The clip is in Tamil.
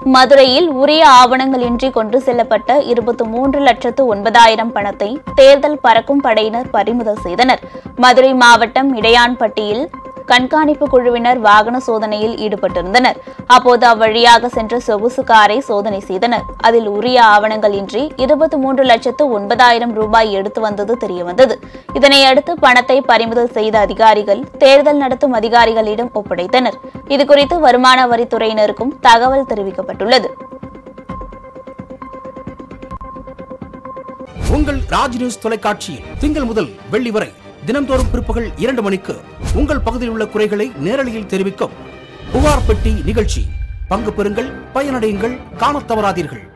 மதுரையில் உரிய ஆவணங்களின்றி கொண்டு செல்லப்பட்ட இருபத்தி மூன்று லட்சத்து ஒன்பதாயிரம் பணத்தை தேர்தல் பறக்கும் படையினர் பறிமுதல் செய்தனர் மதுரை மாவட்டம் இடையான்பட்டியில் கண்காணிப்பு குழுவினர் வாகன சோதனையில் ஈடுபட்டிருந்தனர் அப்போது அவ்வழியாக சென்ற சொகுசு காரை சோதனை செய்தனர் அதில் உரிய ஆவணங்கள் இன்றி இருபத்தி மூன்று லட்சத்து ஒன்பதாயிரம் ரூபாய் எடுத்து வந்தது தெரியவந்தது இதனையடுத்து பணத்தை பறிமுதல் செய்த அதிகாரிகள் தேர்தல் நடத்தும் அதிகாரிகளிடம் ஒப்படைத்தனர் இதுகுறித்து வருமான வரித்துறையினருக்கும் தகவல் தெரிவிக்கப்பட்டுள்ளது உங்கள் ராஜ் நியூஸ் தொலைக்காட்சியில் திங்கள் முதல் வெள்ளி வரை தினம்தோறும் பிற்பகல் இரண்டு மணிக்கு உங்கள் பகுதியில் உள்ள குறைகளை நேரலையில் தெரிவிக்கும் புகார் பெட்டி நிகழ்ச்சி பங்கு பெறுங்கள் பயனடையுங்கள் காணத் தவறாதீர்கள்